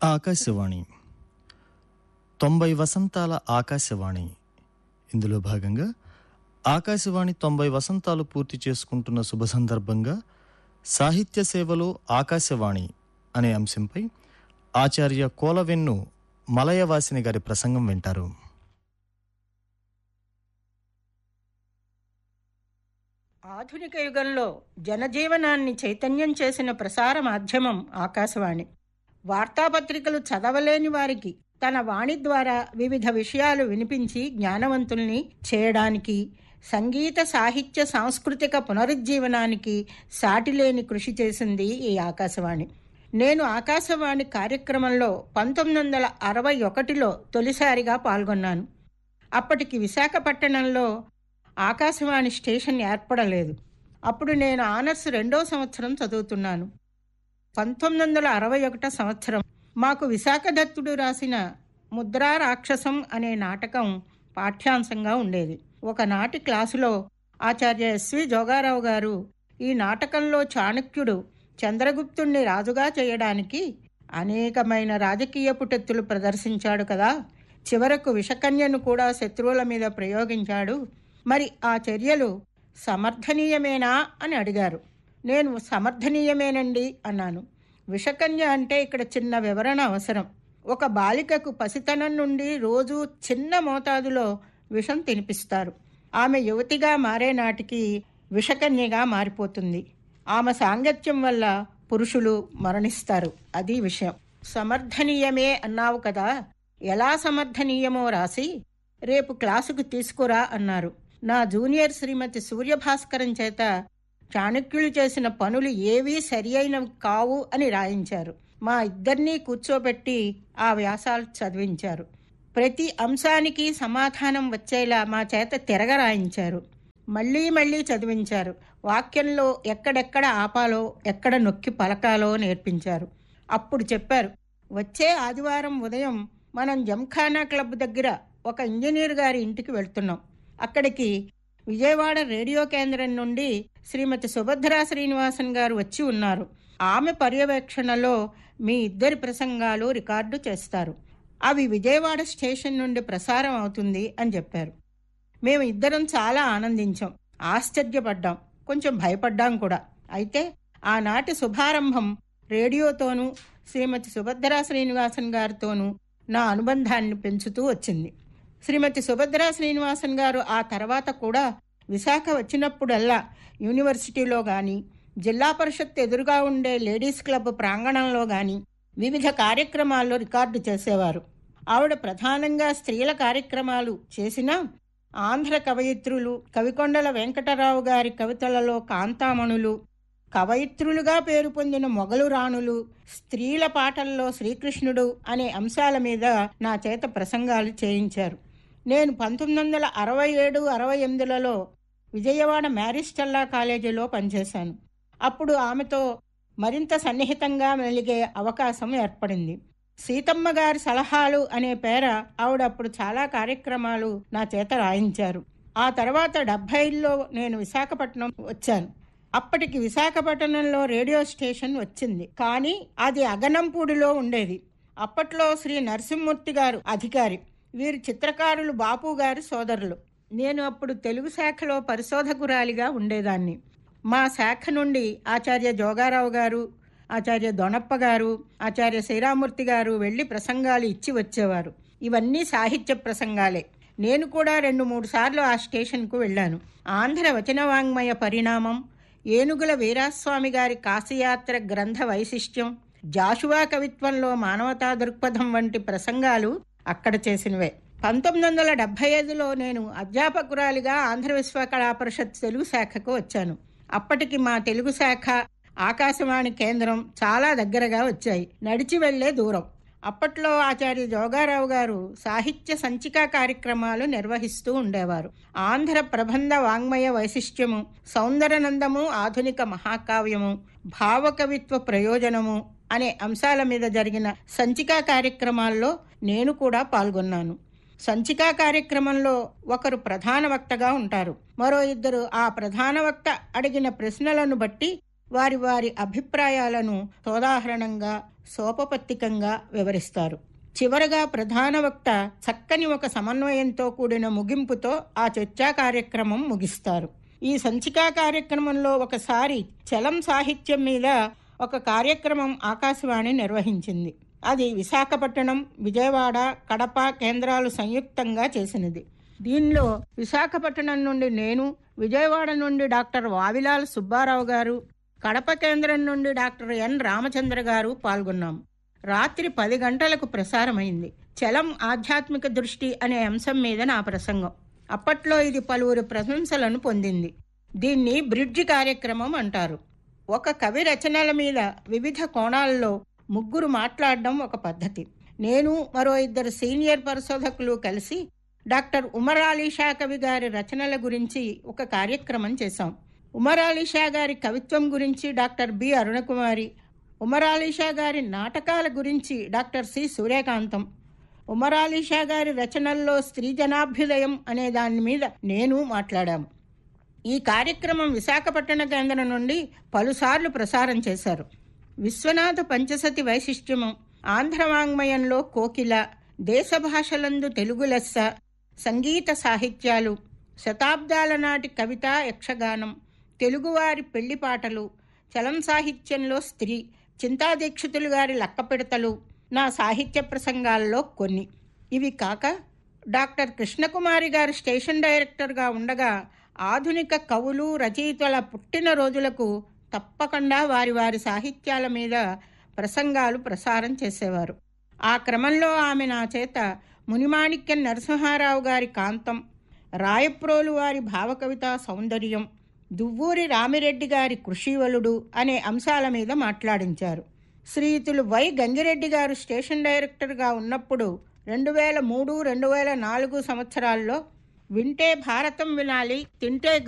ఆకాశవాణి తొంభై వసంతాల ఆకాశవాణి ఇందులో భాగంగా ఆకాశవాణి తొంభై వసంతాలు పూర్తి చేసుకుంటున్న శుభ సందర్భంగా సాహిత్య సేవలో ఆకాశవాణి అనే అంశంపై ఆచార్య కోలవెన్ను మలయవాసిని గారి ప్రసంగం వింటారు ఆధునిక యుగంలో జనజీవనాన్ని చైతన్యం చేసిన ప్రసార మాధ్యమం ఆకాశవాణి వార్తాపత్రికలు చదవలేని వారికి తన వాణి ద్వారా వివిధ విషయాలు వినిపించి జ్ఞానవంతుల్ని చేయడానికి సంగీత సాహిత్య సాంస్కృతిక పునరుజ్జీవనానికి సాటిలేని కృషి చేసింది ఈ ఆకాశవాణి నేను ఆకాశవాణి కార్యక్రమంలో పంతొమ్మిది వందల అరవై ఒకటిలో తొలిసారిగా పాల్గొన్నాను అప్పటికి విశాఖపట్టణంలో ఆకాశవాణి స్టేషన్ ఏర్పడలేదు అప్పుడు నేను ఆనర్స్ రెండో సంవత్సరం చదువుతున్నాను పంతొమ్మిది వందల అరవై ఒకటో సంవత్సరం మాకు విశాఖదత్తుడు రాసిన ముద్రా రాక్షసం అనే నాటకం పాఠ్యాంశంగా ఉండేది ఒకనాటి క్లాసులో ఆచార్య ఎస్వి జోగారావు గారు ఈ నాటకంలో చాణక్యుడు చంద్రగుప్తుణ్ణి రాజుగా చేయడానికి అనేకమైన రాజకీయ పుటెత్తులు ప్రదర్శించాడు కదా చివరకు విషకన్యను కూడా శత్రువుల మీద ప్రయోగించాడు మరి ఆ చర్యలు సమర్థనీయమేనా అని అడిగారు నేను సమర్థనీయమేనండి అన్నాను విషకన్య అంటే ఇక్కడ చిన్న వివరణ అవసరం ఒక బాలికకు పసితనం నుండి రోజు చిన్న మోతాదులో విషం తినిపిస్తారు ఆమె యువతిగా మారే నాటికి విషకన్యగా మారిపోతుంది ఆమె సాంగత్యం వల్ల పురుషులు మరణిస్తారు అది విషయం సమర్థనీయమే అన్నావు కదా ఎలా సమర్థనీయమో రాసి రేపు క్లాసుకు తీసుకురా అన్నారు నా జూనియర్ శ్రీమతి సూర్యభాస్కరం చేత చాణక్యులు చేసిన పనులు ఏవీ సరి అయినవి కావు అని రాయించారు మా ఇద్దరినీ కూర్చోబెట్టి ఆ వ్యాసాలు చదివించారు ప్రతి అంశానికి సమాధానం వచ్చేలా మా చేత తిరగ రాయించారు మళ్ళీ మళ్ళీ చదివించారు వాక్యంలో ఎక్కడెక్కడ ఆపాలో ఎక్కడ నొక్కి పలకాలో నేర్పించారు అప్పుడు చెప్పారు వచ్చే ఆదివారం ఉదయం మనం జంఖానా క్లబ్ దగ్గర ఒక ఇంజనీర్ గారి ఇంటికి వెళ్తున్నాం అక్కడికి విజయవాడ రేడియో కేంద్రం నుండి శ్రీమతి సుభద్రా శ్రీనివాసన్ గారు వచ్చి ఉన్నారు ఆమె పర్యవేక్షణలో మీ ఇద్దరి ప్రసంగాలు రికార్డు చేస్తారు అవి విజయవాడ స్టేషన్ నుండి ప్రసారం అవుతుంది అని చెప్పారు మేము ఇద్దరం చాలా ఆనందించాం ఆశ్చర్యపడ్డాం కొంచెం భయపడ్డాం కూడా అయితే ఆనాటి శుభారంభం రేడియోతోనూ శ్రీమతి సుభద్రా శ్రీనివాసన్ గారితోనూ నా అనుబంధాన్ని పెంచుతూ వచ్చింది శ్రీమతి సుభద్రా శ్రీనివాసన్ గారు ఆ తర్వాత కూడా విశాఖ వచ్చినప్పుడల్లా యూనివర్సిటీలో కానీ జిల్లా పరిషత్ ఎదురుగా ఉండే లేడీస్ క్లబ్ ప్రాంగణంలో కానీ వివిధ కార్యక్రమాల్లో రికార్డు చేసేవారు ఆవిడ ప్రధానంగా స్త్రీల కార్యక్రమాలు చేసినా ఆంధ్ర కవయిత్రులు కవికొండల వెంకటరావు గారి కవితలలో కాంతామణులు కవయిత్రులుగా పేరు పొందిన మొగలు రాణులు స్త్రీల పాటల్లో శ్రీకృష్ణుడు అనే అంశాల మీద నా చేత ప్రసంగాలు చేయించారు నేను పంతొమ్మిది వందల అరవై ఏడు అరవై ఎనిమిదిలలో విజయవాడ మ్యారిస్టల్లా కాలేజీలో పనిచేశాను అప్పుడు ఆమెతో మరింత సన్నిహితంగా మెలిగే అవకాశం ఏర్పడింది సీతమ్మ గారి సలహాలు అనే పేర ఆవిడ అప్పుడు చాలా కార్యక్రమాలు నా చేత రాయించారు ఆ తర్వాత డెబ్బైలో నేను విశాఖపట్నం వచ్చాను అప్పటికి విశాఖపట్నంలో రేడియో స్టేషన్ వచ్చింది కానీ అది అగనంపూడిలో ఉండేది అప్పట్లో శ్రీ నరసింహమూర్తి గారు అధికారి వీరి చిత్రకారులు బాపు గారి సోదరులు నేను అప్పుడు తెలుగు శాఖలో పరిశోధకురాలిగా ఉండేదాన్ని మా శాఖ నుండి ఆచార్య జోగారావు గారు ఆచార్య దొనప్ప గారు ఆచార్య శ్రీరామూర్తి గారు వెళ్లి ప్రసంగాలు ఇచ్చి వచ్చేవారు ఇవన్నీ సాహిత్య ప్రసంగాలే నేను కూడా రెండు మూడు సార్లు ఆ స్టేషన్కు వెళ్ళాను ఆంధ్ర వచన వాంగ్మయ పరిణామం ఏనుగుల వీరాస్వామి గారి కాశయాత్ర గ్రంథ వైశిష్ట్యం జాషువా కవిత్వంలో మానవతా దృక్పథం వంటి ప్రసంగాలు అక్కడ చేసినవే పంతొమ్మిది వందల డెబ్బై ఐదులో నేను అధ్యాపకురాలిగా ఆంధ్ర విశ్వకళా పరిషత్ తెలుగు శాఖకు వచ్చాను అప్పటికి మా తెలుగు శాఖ ఆకాశవాణి కేంద్రం చాలా దగ్గరగా వచ్చాయి నడిచి వెళ్లే దూరం అప్పట్లో ఆచార్య జోగారావు గారు సాహిత్య సంచికా కార్యక్రమాలు నిర్వహిస్తూ ఉండేవారు ఆంధ్ర ప్రబంధ వాంగ్మయ వైశిష్ట్యము సౌందరనందము ఆధునిక మహాకావ్యము భావకవిత్వ ప్రయోజనము అనే అంశాల మీద జరిగిన సంచికా కార్యక్రమాల్లో నేను కూడా పాల్గొన్నాను సంచికా కార్యక్రమంలో ఒకరు ప్రధాన వక్తగా ఉంటారు మరో ఇద్దరు ఆ ప్రధాన వక్త అడిగిన ప్రశ్నలను బట్టి వారి వారి అభిప్రాయాలను సోదాహరణంగా సోపపత్తికంగా వివరిస్తారు చివరగా ప్రధాన వక్త చక్కని ఒక సమన్వయంతో కూడిన ముగింపుతో ఆ చర్చా కార్యక్రమం ముగిస్తారు ఈ సంచికా కార్యక్రమంలో ఒకసారి చలం సాహిత్యం మీద ఒక కార్యక్రమం ఆకాశవాణి నిర్వహించింది అది విశాఖపట్నం విజయవాడ కడప కేంద్రాలు సంయుక్తంగా చేసినది దీనిలో విశాఖపట్నం నుండి నేను విజయవాడ నుండి డాక్టర్ వావిలాల్ సుబ్బారావు గారు కడప కేంద్రం నుండి డాక్టర్ ఎన్ రామచంద్ర గారు పాల్గొన్నాం రాత్రి పది గంటలకు ప్రసారమైంది చలం ఆధ్యాత్మిక దృష్టి అనే అంశం మీద నా ప్రసంగం అప్పట్లో ఇది పలువురు ప్రశంసలను పొందింది దీన్ని బ్రిడ్జి కార్యక్రమం అంటారు ఒక కవి రచనల మీద వివిధ కోణాల్లో ముగ్గురు మాట్లాడడం ఒక పద్ధతి నేను మరో ఇద్దరు సీనియర్ పరిశోధకులు కలిసి డాక్టర్ ఉమర్ అలీ షా కవి గారి రచనల గురించి ఒక కార్యక్రమం చేశాం ఉమర్ అలీ షా గారి కవిత్వం గురించి డాక్టర్ బి అరుణకుమారి ఉమర్ అలీ షా గారి నాటకాల గురించి డాక్టర్ సి సూర్యకాంతం ఉమర్ అలీ షా గారి రచనల్లో స్త్రీ జనాభ్యుదయం అనే దాని మీద నేను మాట్లాడాము ఈ కార్యక్రమం విశాఖపట్టణ కేంద్రం నుండి పలుసార్లు ప్రసారం చేశారు విశ్వనాథ పంచసతి వైశిష్ట్యము ఆంధ్ర వాంగ్మయంలో కోకిల దేశ భాషలందు తెలుగు లెస్స సంగీత సాహిత్యాలు శతాబ్దాల నాటి కవిత యక్షగానం తెలుగువారి పెళ్లి పాటలు చలం సాహిత్యంలో స్త్రీ చింతాదీక్షితులు గారి లక్కపెడతలు నా సాహిత్య ప్రసంగాల్లో కొన్ని ఇవి కాక డాక్టర్ కృష్ణకుమారి గారు స్టేషన్ డైరెక్టర్గా ఉండగా ఆధునిక కవులు రచయితల పుట్టినరోజులకు తప్పకుండా వారి వారి సాహిత్యాల మీద ప్రసంగాలు ప్రసారం చేసేవారు ఆ క్రమంలో ఆమె నా చేత మునిమాణిక్యం నరసింహారావు గారి కాంతం రాయప్రోలు వారి భావకవిత సౌందర్యం దువ్వూరి రామిరెడ్డి గారి కృషివలుడు అనే అంశాల మీద మాట్లాడించారు శ్రీయుతులు వై గంగిరెడ్డి గారు స్టేషన్ డైరెక్టర్గా ఉన్నప్పుడు రెండు వేల మూడు రెండు వేల నాలుగు సంవత్సరాల్లో వింటే భారతం వినాలి తింటే